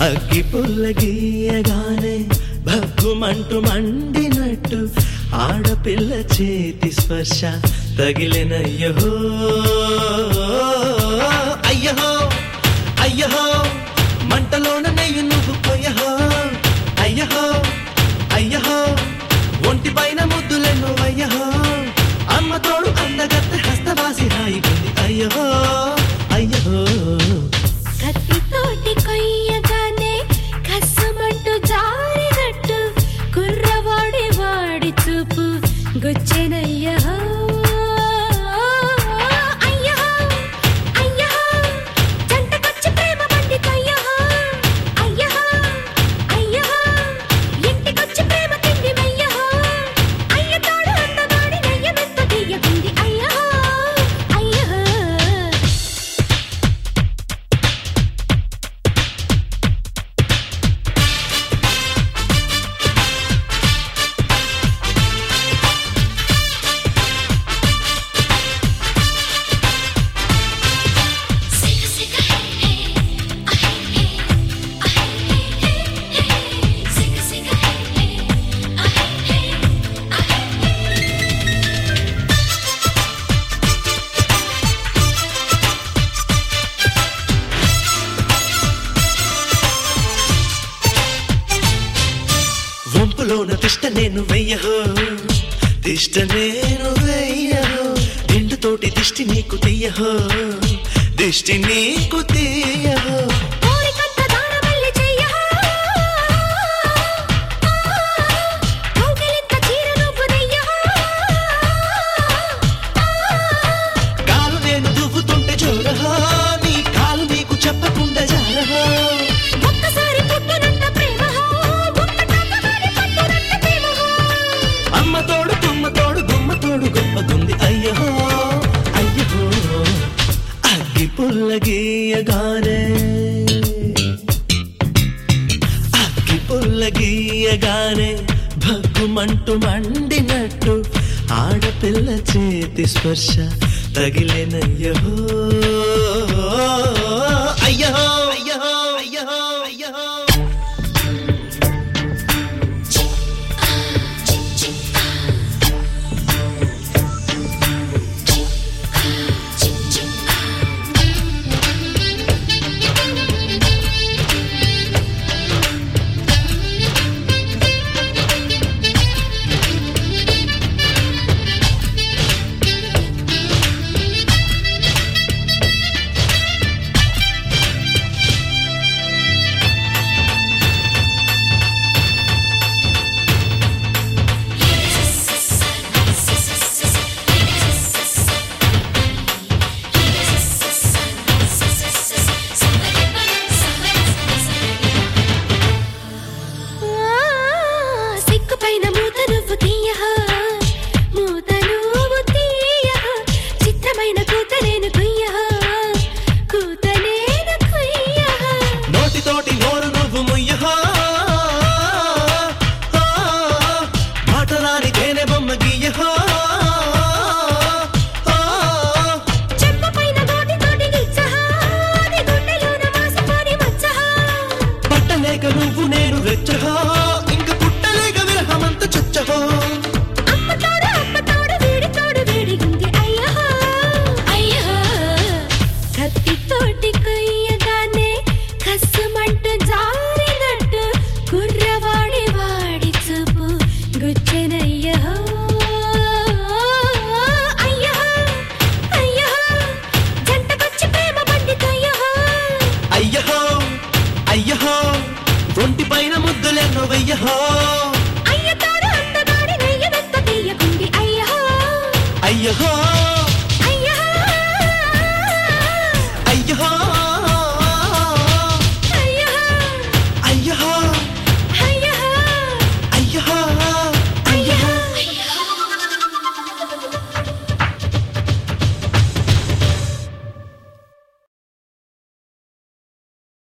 అగ్గి పుల్ల గీయగానే భగ్గుమంటూ మండినట్టు ఆడపిల్ల చేతి స్పర్శ తగిలినయ్యో అయ్యహో అయ్యహో మంటలోన నెయ్యి నువ్వు కొయ్యహో అయ్యహో అయ్యహో ఒంటి పైన ముద్దులెన్నో అయ్యహో అమ్మ తోడు అందగత్తె హస్తవాసి హాయిగుంది అయ్యహో అయ్యహో కత్తితోటి కొయ్యగానే కసమంటూ జారినట్టు కుర్రవాడి వాడి చూపు గుచ్చెనయ్యో అయ్యో అయ్యో జంటకొచ్చి ప్రేమ బండి కొయ్యో అయ్యో అయ్యో ఇంటికొచ్చి ప్రేమ తిండి వెయ్యో అయ్య తోడు అందగాడి నెయ్యమెంత తీయకుంది అయ్యో అయ్యో వంపులోన తిష్ట నేను వెయ్యహో తిష్ట నేను వెయ్యహో ఎండుతోటి దిష్టి నీకు తీయహో దిష్టి నీకు తీయహో కోరికంత దానమల్లి చెయ్యా కౌగిలింత చీర నువ్వు నెయ్యా కాలు నేను దువ్వుతుంటే చూడహో నీ కాలు నీకు చెప్పకుండా జారహో ఒక్కసారి పుట్టినంత ప్రేమ ఒక్కటొక్కసారి పట్టునంత ప్రేమ అమ్మ తోడు తుమ్మ తోడు గుమ్మ తోడు గొప్పగుంది అయ్యో అయ్యో అగ్గి పుల్ల గీయగానే అగ్గి పుల్ల గీయగానే భగ్గుమంటూ మండినట్టు ఆడపిల్ల చేతి స్పర్శ తగిలినయ్యో అయ్యో అయ్యో అయ్యో అయ్యో సిక్కుపైన మూత నువ్వు తీయహా మూత నువ్వు తీయహా చిత్రమైన కూత నేను కుయ్యహా కూత నేను కుయ్యహా నోటితోటి నోరు నువ్వు ముయ్యహో మాటరాని తేనె బొమ్మ గీయహో చెంపపైన గోటి తోటి గిచ్చహా అది గుండెలోన మాసిపోని మచ్చహా పట్టలేక నువ్వు నేను రెచ్చహో ఇంక పుట్టలేక విరహమంత చచ్చహో అమ్మ తోడు అమ్మ తోడు వీడి తోడు వీడిగుంది అయ్యో అయ్యో కత్తి తోటి కొయ్యగానే కస్సుమంటూ జారినట్టు కుర్రవాడి వాడి చూపు గుచ్చెనయ్యో అయ్యో అయ్యో జంటకొచ్చి ప్రేమ పండితయ్యో అయ్యహో అయ్యహో ఒంటి పైన ముద్దులెన్నో వెయ్యహో అయ్య తోడు అందగాడి నెయ్యమెంత తీయకుంది అయ్యో అయ్యహో